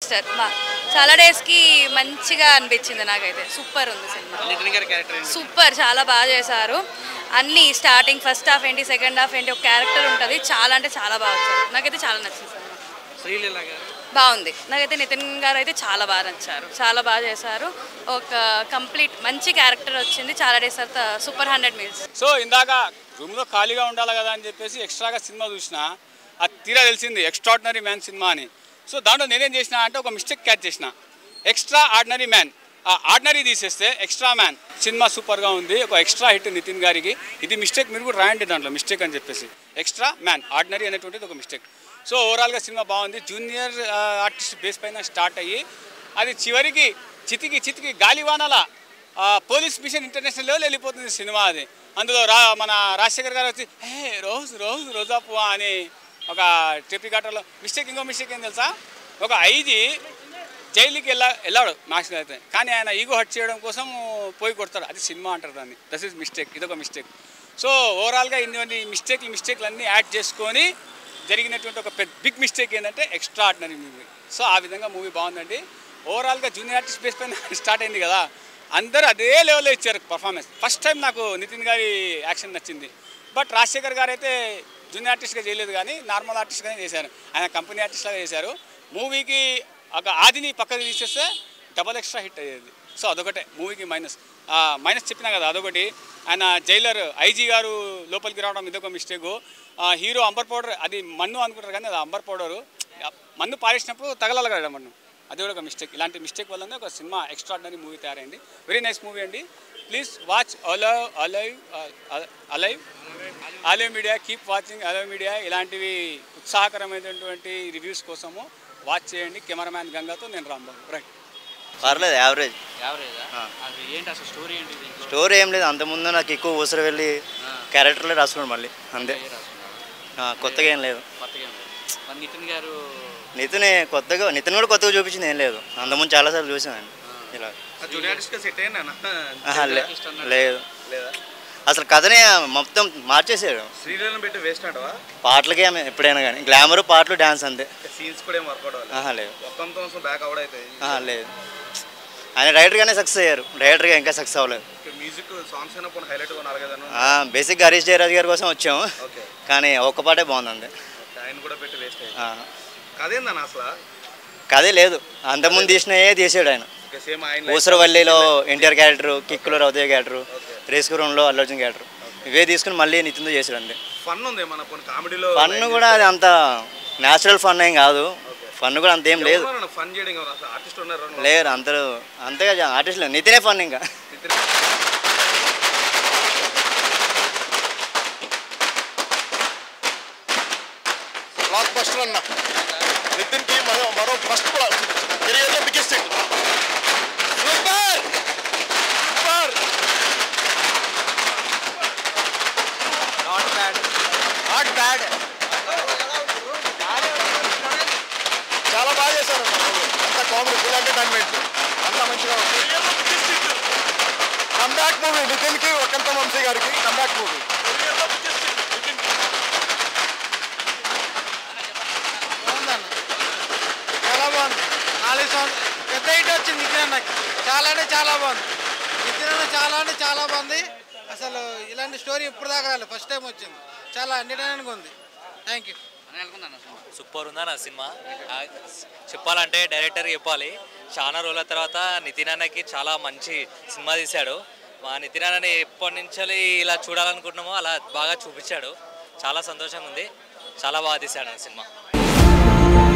Master బా చాలా డేస్కి మంచిగా అనిపించింది నాకైతే సూపర్ ఉంది సినిమా నితిన్ గారి క్యారెక్టర్ ఏంటి సూపర్ చాలా బాగా చేశారు అన్ని స్టార్టింగ్ ఫస్ట్ హాఫ్ ఏంటి సెకండ్ హాఫ్ ఏంటి ఒక క్యారెక్టర్ ఉంటుంది చాలా అంటే చాలా బాగా వచ్చారు నాకైతే చాలా నచ్చింది సినిమా శ్రీలీల గారు బాగుంది నాకైతే నితిన్ గారు అయితే చాలా బాగా నచ్చారు చాలా బాగా చేశారు ఒక కంప్లీట్ మంచి క్యారెక్టర్ వచ్చింది చాలా డేస్ తర్వాత సూపర్ హండ్రెడ్ మీల్స్ సో ఇందాక రూమ్లో ఖాళీగా ఉండాలి కదా అని చెప్పేసి ఎక్స్ట్రాగా సినిమా చూసిన అది తీరా తెలిసింది ఎక్స్ట్రాడినరీ మ్యాన్ సినిమా అని సో దాంట్లో నేనేం చేసిన అంటే ఒక మిస్టేక్ క్యాచ్ చేసిన ఎక్స్ట్రా ఆర్డినరీ మ్యాన్ ఆ ఆర్డినరీ తీసేస్తే ఎక్స్ట్రా మ్యాన్ సినిమా సూపర్గా ఉంది ఒక ఎక్స్ట్రా హిట్ నితిన్ గారికి ఇది మిస్టేక్ మీరు కూడా రాయండి దాంట్లో మిస్టేక్ అని చెప్పేసి ఎక్స్ట్రా మ్యాన్ ఆర్డినరీ అనేటువంటిది ఒక మిస్టేక్ సో ఓవరాల్గా సినిమా బాగుంది జూనియర్ ఆర్టిస్ట్ బేస్ పైన స్టార్ట్ అయ్యి అది చివరికి చితికి చితికి గాలివానల ఆ, పోలీస్ మిషన్ ఇంటర్నేషనల్ లెవెల్ వెళ్ళిపోతుంది సినిమా అది అందులో రా మన రాజశేఖర్ గారు వచ్చి హే రోజు రోజు రోజా పువ్వా అని ఒక ట్రిపి కట్టర్లో మిస్టేక్ ఇంకో మిస్టేక్ ఏం తెలుసా ఒక ఐజీ జైలుకి వెళ్ళా వెళ్ళాడు మ్యాక్స్లో అయితే కానీ ఆయన ఈగో హట్ చేయడం కోసం పోయి కొడతాడు అది సినిమా అంటారు దాన్ని దట్ ఈస్ మిస్టేక్ ఇదొక మిస్టేక్ సో ఓవరాల్గా ఇన్ని మిస్టేక్లు మిస్టేక్లు అన్నీ యాడ్ చేసుకొని జరిగినటువంటి ఒక పెద్ద బిగ్ మిస్టేక్ ఏంటంటే ఎక్స్ట్రా ఆర్డినరీ మూవీ సో ఆ విధంగా మూవీ బాగుందండి ఓవరాల్గా జూనియర్ ఆర్టిస్ట్ బేస్ పైన స్టార్ట్ అయింది కదా అందరూ అదే లెవెల్లో ఇచ్చారు పర్ఫార్మెన్స్ ఫస్ట్ టైం నాకు నితిన్ గారి యాక్షన్ నచ్చింది బట్ రాజశేఖర్ గారు అయితే జూనియర్ ఆర్టిస్ట్గా చేయలేదు కానీ నార్మల్ ఆర్టిస్ట్గానే చేశారు ఆయన కంపెనీ ఆర్టిస్ట్గా చేశారు మూవీకి ఒక ఆదిని పక్కకు తీసేస్తే డబల్ ఎక్స్ట్రా హిట్ అయ్యేది సో అదొకటే మూవీకి మైనస్ మైనస్ చెప్పినా కదా అదొకటి ఆయన జైలర్ ఐజీ గారు లోపలికి రావడం ఇదొక మిస్టేక్ హీరో అంబర్ పౌడర్ అది మన్ను అనుకుంటారు కానీ అది అంబర్ పౌడరు మన్ను పారేసినప్పుడు తగలాలి కదా మన్ను అది కూడా ఒక మిస్టేక్ ఇలాంటి మిస్టేక్ వల్లనే ఒక సినిమా ఎక్స్ట్రాడినరీ మూవీ తయారైంది వెరీ నైస్ మూవీ అండి please watch alive alive alive alive media keep watching alive media ఇలాంటివి ఉత్సాహకరమైనటువంటి రివ్యూస్ కోసము వాచ్ చేయండి కెమెరామ్యాన్ గంగాతో నేను రాంబాబు రైట్ పర్లేదు యావరేజ్ యావరేజా అది ఏంటి అసలు స్టోరీ ఏంటి దీంట్లో స్టోరీ ఏం లేదు అంతకుముందు నాకు ఎక్కువ ఊసర వెళ్ళి క్యారెక్టర్లే రాసుకున్నాడు మళ్ళీ అంతే ఏ రాసుకున్నారు? ఆ, కొత్తగా ఏం లేదు కొత్తగా ఏం లేదు. మరి నితిన్ గారు నితిన్ కొత్తగా నితిన్ కూడా కొత్తగా చూపించింది ఏం లేదు అంతకుముందు చాలాసార్లు చూసాను ఇలా జూనియర్ ఆర్టిస్ట్గా సెట్ అయినా ఆహా, లే- లేదు అసలు కథనే మొత్తం మార్చేసాడు శ్రీలీలను పెట్టి వేస్ట్ అంటవా పాటలకే ఆమె ఎప్పుడైనా కానీ గ్లామర్ పాటలు డ్యాన్స్ అంతే సీన్స్ కూడా ఏం వర్కౌట్ అవ్వాలి ఆహా లేదు మొత్తంతో కొంచెం బ్యాక్ అవడైతే ఆహా లేదు ఆయన రైటర్గానే సక్సెస్ అయ్యారు రైటర్గా ఇంకా సక్సెస్ అవ్వలేదు మ్యూజిక్ సాంగ్స్ అయినా పోనీ హైలైట్ నాలుగైదు బేసిక్ హరీష్ జయరాజ్ గారి కోసం వచ్చాము ఓకే కానీ ఒక్క పాటే బాగుంది అంతే ఆయన కూడా పెట్టి వేస్ట్ అయ్యింది ఆ, కదేందన్న అసలు కథే లేదు అంతకుముందు తీసినయే తీసాడు ఆయన ఓకే సేమ్ ఆయన ఊసరవల్లిలో ఎన్టీఆర్ క్యారెక్టర్ కిక్కులో రౌదయ్య క్యారెక్టర్ రేస్కురంలో అల్లు అర్జున్ క్యారెక్టర్ ఇవే తీసుకుని మళ్ళీ నితిన్తో చేసాడు అంతే ఫన్ ఉంది మన పోనీ కామెడీలో ఫన్ కూడా అది అంత న్యాచురల్ ఫన్ ఏం కాదు ఫన్ కూడా అంత ఏం లేదు ఫన్ చేయడం ఎవరు అసలు ఆర్టిస్ట్ ఉన్నారు లేరు అందరూ అంతగా ఆర్టిస్ట్ లేదు నితినే ఫన్ ఇంకా బ్లాక్ బస్టర్ అన్న నితిన్ కి మరో మరో ఫస్ట్ కెరియర్ లో biggest hit super super not bad not bad చాలా బాగా చేశారు అంత కామెడీ ఫుల్ ఎంటర్టైన్మెంట్ అంత మంచిగా ఉంది కంబ్యాక్ మూవీ నితిన్ కి ఒకంత వంశీ గారికి కంబ్యాక్ మూవీ చాలా బాగుంది నాలుగు సంవత్సరాలు పెద్ద హిట్ వచ్చింది నితిన్ అన్నకి చాలా అంటే చాలా బాగుంది నితిన్ అన్న చాలా అంటే చాలా బాగుంది అసలు ఇలాంటి స్టోరీ ఇప్పుడు దాకా రాలేదు ఫస్ట్ టైం వచ్చింది చాలా ఎంటర్టైనింగ్గా ఉంది థ్యాంక్ యూ అని అనుకున్నాను సినిమా సూపర్ ఉందా నా సినిమా ఆ, చెప్పాలంటే డైరెక్టర్ చెప్పాలి చాలా రోజుల తర్వాత నితిన్ అన్నకి చాలా మంచి సినిమా తీశాడు మా నితిన్ అన్నని ఎప్పటి నుంచి ఇలా చూడాలనుకుంటున్నామో అలా బాగా చూపించాడు చాలా సంతోషంగా ఉంది చాలా బాగా తీశాడు ఆ సినిమా